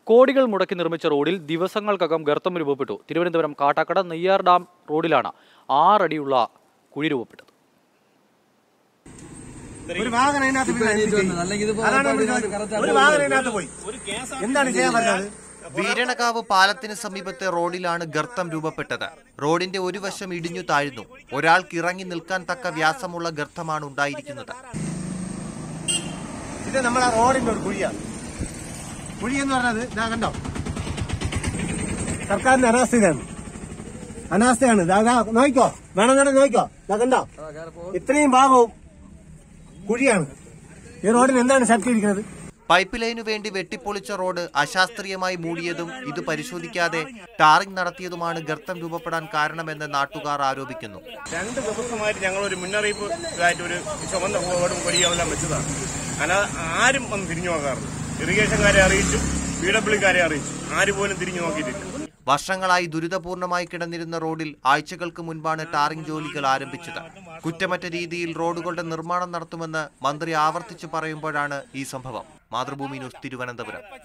കോടികൾ മുടക്കി നിർമ്മിച്ച റോഡിൽ ദിവസങ്ങൾക്കകം ഗർത്തം രൂപപ്പെട്ടു തിരുവനന്തപുരം കാട്ടാക്കട നെയ്യാർ ഡാം റോഡിലാണ് ആറടിയുള്ള കുഴി രൂപപ്പെട്ടത് ഒരു വാഹനം അതിനകത്ത് വീണ് എന്ത് ചെയ്യും? അതാണ് നമ്മൾ ചോദിക്കുന്നത്. ഒരു വാഹനം അതിനകത്ത് പോയി എന്താണ് ചെയ്യാൻ പറ്റുന്നത് വീരണകാവ് പാലത്തിന് സമീപത്തെ റോഡിലാണ് ഗർത്തം രൂപപ്പെട്ടത് റോഡിന്റെ ഒരു വശം ഇടിഞ്ഞു താഴ്ന്നു ഒരാൾക്ക് ഇറങ്ങി നിൽക്കാൻ തക്ക വ്യാസമുള്ള ഗർത്തമാണ് ഉണ്ടായിരിക്കുന്നത് ഇത് നമ്മളെ റോഡിന്റെ ഒരു കുഴിയാണ് കുഴി എന്ന് പറഞ്ഞത് ഇതാ കണ്ടോ സർക്കാരിന്റെ അനാസ്ഥയാണ് അനാസ്ഥയാണ് ഇതാ ഇതാ നോക്കിക്കോ വേണമെന്നുണ്ടെങ്കിൽ നോക്കിക്കോ ഇതാ കണ്ടോ ഇത്രയും ഭാഗവും കുഴിയാണ് ഈ റോഡിന് എന്താണ് ശക്തി ഇരിക്കുന്നത് പൈപ്പ് ലൈനു വേണ്ടി വെട്ടിപ്പൊളിച്ച റോഡ് അശാസ്ത്രീയമായി മൂടിയതും ഇത് പരിശോധിക്കാതെ ടാറിംഗ് നടത്തിയതുമാണ് ഗർത്തം രൂപപ്പെടാൻ കാരണമെന്ന് നാട്ടുകാർ ആരോപിക്കുന്നു രണ്ട് ദിവസമായിട്ട് ഞങ്ങൾ ഒരു മുന്നറിയിപ്പ് ഇതായിട്ട് ഒരു ചുമന്ന ബോർഡും കൊടിയെല്ലാം വെച്ചതാണ് അല്ലാതെ ആരും വന്ന് തിരിഞ്ഞു നോക്കാറില്ല ഇറിഗേഷൻകാരെ അറിയിച്ചു പി ഡബ്ല്യുക്കാരെ അറിയിച്ചു ആരും പോലും തിരിഞ്ഞു നോക്കിയിട്ടില്ല വർഷങ്ങളായി ദുരിതപൂർണമായി കിടന്നിരുന്ന റോഡിൽ ആഴ്ചകൾക്ക് മുൻപാണ് ടാറിംഗ് ജോലികൾ ആരംഭിച്ചത് കുറ്റമറ്റ രീതിയിൽ റോഡുകളുടെ നിർമ്മാണം നടത്തുമെന്ന് മന്ത്രി ആവർത്തിച്ചു പറയുമ്പോഴാണ് ഈ സംഭവം മാതൃഭൂമി ന്യൂസ് തിരുവനന്തപുരം